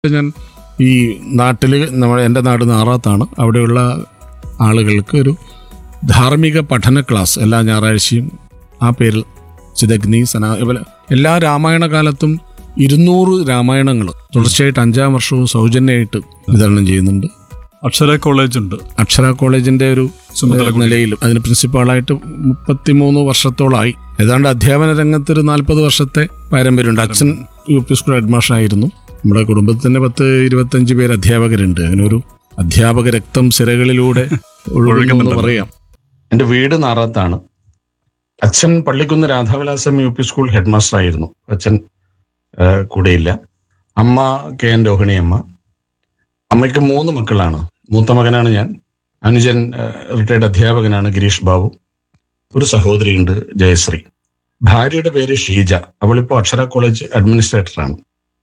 ഞാൻ ഈ നാട്ടിൽ നമ്മുടെ എൻ്റെ നാട് നാറാത്താണ് അവിടെയുള്ള ആളുകൾക്ക് ഒരു ധാർമ്മിക പഠന ക്ലാസ് എല്ലാ ഞായറാഴ്ചയും ആ പേരിൽ ചിതഗ്നി സനാ ഇവലെ എല്ലാ രാമായണ കാലത്തും ഇരുന്നൂറ് രാമായണങ്ങൾ തുടർച്ചയായിട്ട് അഞ്ചാം വർഷവും സൗജന്യമായിട്ട് വിതരണം ചെയ്യുന്നുണ്ട് അക്ഷര കോളേജ് ഉണ്ട് അക്ഷര കോളേജിന്റെ ഒരു ചുമതല കൂടി. നിലയിലും അതിന് പ്രിൻസിപ്പാളായിട്ട് മുപ്പത്തിമൂന്ന് വർഷത്തോളമായി ഏതാണ്ട് അധ്യാപന രംഗത്ത് ഒരു നാൽപ്പത് വർഷത്തെ പാരമ്പര്യമുണ്ട് അച്ഛൻ യു പി സ്കൂൾ ഹെഡ്മാസ്റ്റർ ആയിരുന്നു നമ്മുടെ കുടുംബത്തിൽ തന്നെ പത്ത് ഇരുപത്തഞ്ച് പേര് അധ്യാപകരുണ്ട് അങ്ങനെ ഒരു അധ്യാപക രക്തം സിരകളിലൂടെ ഒഴുകുന്നു എന്ന് ഒഴുകുന്നുണ്ടല്ലോ. പറയാം എൻ്റെ വീട് നാറത്താണ് അച്ഛൻ Pallikkunnu Radhavilasam U P school headmaster ആയിരുന്നു അച്ഛൻ ആ, കൂടെയില്ല അമ്മ കെ എൻ രോഹിണി അമ്മ അമ്മയ്ക്ക് മൂന്ന് മക്കളാണ് മൂത്ത മകനാണ് ഞാൻ അനുജൻ റിട്ടയർഡ് അധ്യാപകനാണ് ഗിരീഷ് ബാബു ഒരു സഹോദരിയുണ്ട് ജയശ്രീ ഭാര്യയുടെ പേര് ഷീജ അവളിപ്പോൾ അക്ഷര കോളേജ് അഡ്മിനിസ്ട്രേറ്ററാണ്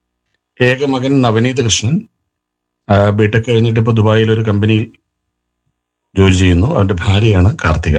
ഏക മകൻ നവനീത് കൃഷ്ണൻ ബിടെക് കഴിഞ്ഞിട്ട് ഇപ്പോൾ ദുബായിൽ ഒരു കമ്പനിയിൽ ജോലി ചെയ്യുന്നു അവന്റെ ഭാര്യയാണ് കാർത്തിക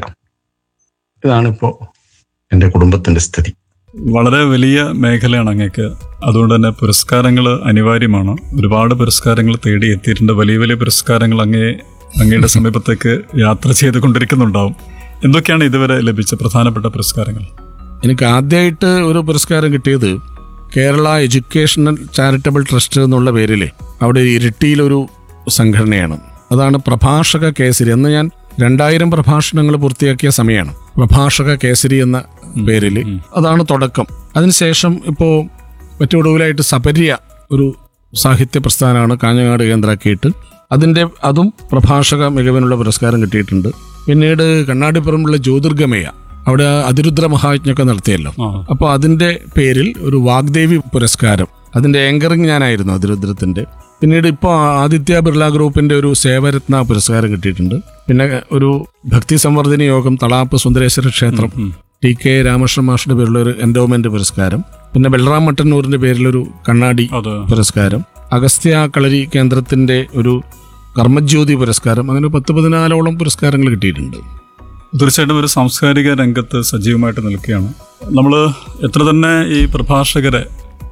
ഇതാണിപ്പോൾ എൻ്റെ കുടുംബത്തിന്റെ സ്ഥിതി വളരെ വലിയ മേഖലയാണ് അങ്ങേക്ക് അതുകൊണ്ട് തന്നെ പുരസ്കാരങ്ങൾ അനിവാര്യമാണ് ഒരുപാട് പുരസ്കാരങ്ങൾ തേടി എത്തിയിട്ടുണ്ട് വലിയ വലിയ പുരസ്കാരങ്ങൾ അങ്ങേ അങ്ങയുടെ സമീപത്തേക്ക് യാത്ര ചെയ്തുകൊണ്ടിരിക്കുന്നുണ്ടാവും എന്തൊക്കെയാണ് ഇതുവരെ ലഭിച്ച പ്രധാനപ്പെട്ട പുരസ്കാരങ്ങൾ എനിക്ക് ആദ്യമായിട്ട് ഒരു പുരസ്കാരം കിട്ടിയത് കേരള എഡ്യൂക്കേഷണൽ ചാരിറ്റബിൾ ട്രസ്റ്റ് എന്നുള്ള പേരിൽ അവിടെ ഇരിട്ടിയിലൊരു സംഘടനയാണ് അതാണ് പ്രഭാഷക കേസരി അന്ന് ഞാൻ രണ്ടായിരം പ്രഭാഷണങ്ങൾ പൂർത്തിയാക്കിയ സമയമാണ് പ്രഭാഷക കേസരി എന്ന പേരിൽ അതാണ് തുടക്കം അതിനുശേഷം ഇപ്പോൾ ഏറ്റവും ഒടുവിലായിട്ട് സപര്യ ഒരു സാഹിത്യ പ്രസ്ഥാനമാണ് കാഞ്ഞങ്ങാട് കേന്ദ്രമാക്കിയിട്ട് അതിൻ്റെ അതും പ്രഭാഷക മികവിനുള്ള പുരസ്കാരം കിട്ടിയിട്ടുണ്ട് പിന്നീട് കണ്ണാടിപ്പുറമുള്ള ജ്യോതിർഗമയ അവിടെ അതിരുദ്ര മഹായജ്ഞൊക്കെ നടത്തിയല്ലോ ആ അപ്പോൾ അതിൻ്റെ പേരിൽ ഒരു വാഗ്ദേവി പുരസ്കാരം അതിൻ്റെ ആങ്കറിങ് ഞാനായിരുന്നു അതിരുദ്രത്തിൻ്റെ പിന്നീട് ഇപ്പോൾ ആദിത്യ ബിർള ഗ്രൂപ്പിന്റെ ഒരു സേവരത്ന പുരസ്കാരം കിട്ടിയിട്ടുണ്ട് പിന്നെ ഒരു ഭക്തി സംവർദ്ധന യോഗം തളാപ്പ് സുന്ദരേശ്വര ക്ഷേത്രം ടി കെ രാമകൃഷ്ണ മാഷിന്റെ പേരിലുള്ള ഒരു എൻഡോമെന്റ് പുരസ്കാരം പിന്നെ ബൽറാം മട്ടന്നൂരിന്റെ പേരിലൊരു കണ്ണാടി അത് പുരസ്കാരം അഗസ്ത്യ കളരി കേന്ദ്രത്തിന്റെ ഒരു കർമ്മജ്യോതി പുരസ്കാരം അങ്ങനെ പത്ത് പതിനാലോളം പുരസ്കാരങ്ങൾ കിട്ടിയിട്ടുണ്ട് തീർച്ചയായിട്ടും ഒരു സാംസ്കാരിക രംഗത്ത് സജീവമായിട്ട് നിൽക്കുകയാണ് നമ്മൾ എത്ര തന്നെ ഈ പ്രഭാഷകരെ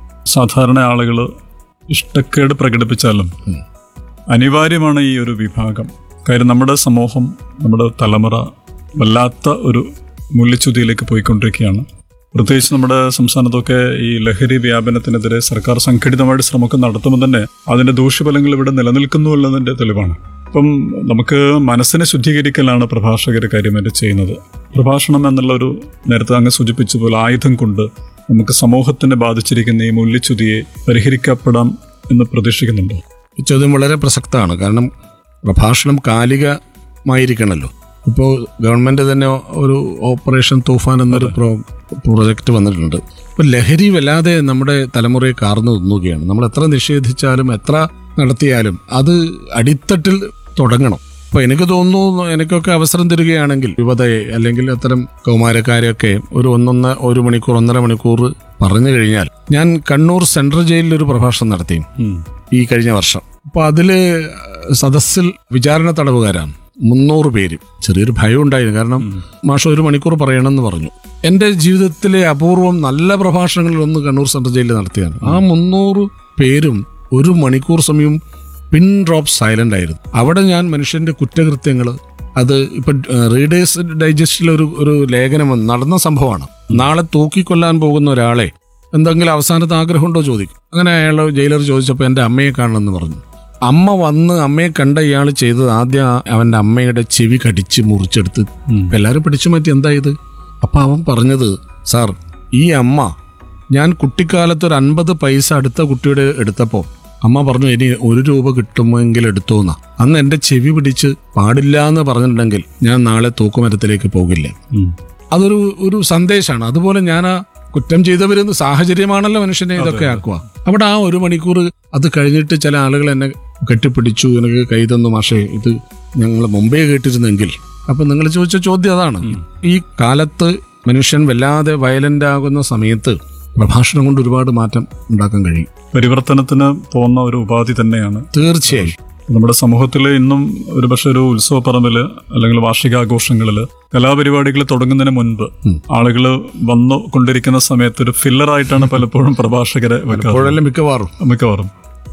സാധാരണ ആളുകൾ ഇഷ്ടക്കേട് പ്രകടിപ്പിച്ചാലും അനിവാര്യമാണ് ഈ ഒരു വിഭാഗം കാര്യം നമ്മുടെ സമൂഹം നമ്മുടെ തലമുറ വല്ലാത്ത ഒരു മൂല്യച്യുതിയിലേക്ക് പോയിക്കൊണ്ടിരിക്കുകയാണ് പ്രത്യേകിച്ച് നമ്മുടെ സംസ്ഥാനത്തൊക്കെ ഈ ലഹരി വ്യാപനത്തിനെതിരെ സർക്കാർ സംഘടിതമായിട്ട് ശ്രമമൊക്കെ നടത്തുമ്പോൾ തന്നെ അതിന്റെ ദൂഷ്യഫലങ്ങൾ ഇവിടെ നിലനിൽക്കുന്നു എന്നുള്ളതിന്റെ തെളിവാണ് ഇപ്പം നമുക്ക് മനസ്സിനെ ശുദ്ധീകരിക്കലാണ് പ്രഭാഷകർ കാര്യമായിട്ട് ചെയ്യുന്നത് പ്രഭാഷണം എന്നുള്ള ഒരു നേരത്തെ അങ്ങ് സൂചിപ്പിച്ച പോലെ ആയുധം കൊണ്ട് നമുക്ക് സമൂഹത്തിനെ ബാധിച്ചിരിക്കുന്ന ഈ മൂല്യച്യുതിയെ പരിഹരിക്കപ്പെടാം എന്ന് പ്രതീക്ഷിക്കുന്നുണ്ടോ ഈ ചോദ്യം വളരെ പ്രസക്തമാണ് കാരണം പ്രഭാഷണം കാലികമായിരിക്കണമല്ലോ ഇപ്പോൾ ഗവൺമെന്റ് തന്നെ ഒരു ഓപ്പറേഷൻ തൂഫാൻ എന്നൊരു പ്രോ പ്രോജക്റ്റ് വന്നിട്ടുണ്ട് ഇപ്പോൾ ലഹരി വല്ലാതെ നമ്മുടെ തലമുറയെ കാർന്നു തിന്നുകയാണ് നമ്മൾ എത്ര നിഷേധിച്ചാലും എത്ര നടത്തിയാലും അത് അടിത്തട്ടിൽ തുടങ്ങണം അപ്പോൾ എനിക്ക് തോന്നുന്നു എനിക്കൊക്കെ അവസരം തരികയാണെങ്കിൽ യുവതയെ അല്ലെങ്കിൽ അത്തരം കൗമാരക്കാരെയൊക്കെ ഒരു ഒന്നൊന്ന ഒരു മണിക്കൂർ ഒന്നര മണിക്കൂർ പറഞ്ഞു കഴിഞ്ഞാൽ ഞാൻ കണ്ണൂർ സെൻട്രൽ ജയിലിൽ ഒരു പ്രഭാഷണം നടത്തി ഈ കഴിഞ്ഞ വർഷം അപ്പൊ അതില് സദസ്സിൽ വിചാരണ തടവുകാരാണ് മുന്നൂറ് പേര് ചെറിയൊരു ഭയം ഉണ്ടായിരുന്നു കാരണം മാഷ ഒരു മണിക്കൂർ പറയണമെന്ന് പറഞ്ഞു എൻ്റെ ജീവിതത്തിലെ അപൂർവം നല്ല പ്രഭാഷണങ്ങളിൽ ഒന്ന് കണ്ണൂർ സെൻട്രൽ ജയിലിൽ നടത്തിയാണ് ആ മുന്നൂറ് പേരും ഒരു മണിക്കൂർ സമയം പിൻ ഡ്രോപ്പ് സൈലന്റ് ആയിരുന്നു അവിടെ ഞാൻ മനുഷ്യന്റെ കുറ്റകൃത്യങ്ങൾ അത് ഇപ്പൊ റീഡേഴ്സ് ഡൈജസ്റ്റിൽ ഒരു ഒരു ലേഖനം വന്നു. നടന്ന സംഭവമാണ് നാളെ തൂക്കിക്കൊല്ലാൻ പോകുന്ന ഒരാളെ എന്തെങ്കിലും അവസാനത്തെ ആഗ്രഹമുണ്ടോ ചോദിക്കും അങ്ങനെ അയാൾ ജയിലർ ചോദിച്ചപ്പോൾ എൻ്റെ അമ്മയെ കാണണമെന്ന് പറഞ്ഞു അമ്മ വന്ന് അമ്മയെ കണ്ട ഇയാൾ ചെയ്തത് ആദ്യം ആ- അവന്റെ അമ്മയുടെ ചെവി കടിച്ച് മുറിച്ചെടുത്ത് ഇപ്പൊ എല്ലാവരും പിടിച്ചു മാറ്റി എന്താ ഇത് അപ്പൊ അവൻ പറഞ്ഞത് സാർ ഈ അമ്മ ഞാൻ കുട്ടിക്കാലത്ത് ഒരു അൻപത് പൈസ അടുത്ത കുട്ടിയുടെ എടുത്തപ്പോൾ അമ്മ പറഞ്ഞു ഇനി ഒരു രൂപ കിട്ടുമെങ്കിൽ എടുത്തോന്ന അന്ന് എൻ്റെ ചെവി പിടിച്ച് പാടില്ല എന്ന് പറഞ്ഞിട്ടുണ്ടെങ്കിൽ ഞാൻ നാളെ തൂക്കുമരത്തിലേക്ക് പോകില്ല അതൊരു ഒരു സന്ദേശമാണ് അതുപോലെ ഞാൻ ആ കുറ്റം ചെയ്തവരെന്ന് സാഹചര്യമാണല്ലോ മനുഷ്യനെ ഇതൊക്കെ ആക്കുക അവിടെ ആ ഒരു മണിക്കൂർ അത് കഴിഞ്ഞിട്ട് ചില ആളുകൾ എന്നെ കെട്ടിപ്പിടിച്ചു എനിക്ക് കൈ തന്നു മാഷേ ഇത് ഞങ്ങൾ മുമ്പേ കേട്ടിരുന്നെങ്കിൽ അപ്പൊ നിങ്ങൾ ചോദിച്ച ചോദ്യം അതാണ് ഈ കാലത്ത് മനുഷ്യൻ വല്ലാതെ വയലന്റ് ആകുന്ന സമയത്ത് പ്രഭാഷണം കൊണ്ട് ഒരുപാട് മാറ്റം ഉണ്ടാക്കാൻ കഴിയും പരിവർത്തനത്തിന് പോകുന്ന ഒരു ഉപാധി തന്നെയാണ് തീർച്ചയായും നമ്മുടെ സമൂഹത്തിൽ ഇന്നും ഒരുപക്ഷെ ഒരു ഉത്സവ പറമ്പില് അല്ലെങ്കിൽ വാർഷികാഘോഷങ്ങളിൽ കലാപരിപാടികൾ തുടങ്ങുന്നതിന് മുൻപ് ആളുകൾ വന്നു കൊണ്ടിരിക്കുന്ന സമയത്ത് ഒരു ഫില്ലറായിട്ടാണ് പലപ്പോഴും പ്രഭാഷകരെ വെക്കാറ് അപ്പോഴെല്ലാം മിക്കവാറും മിക്കവാറും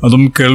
അതും കേൾ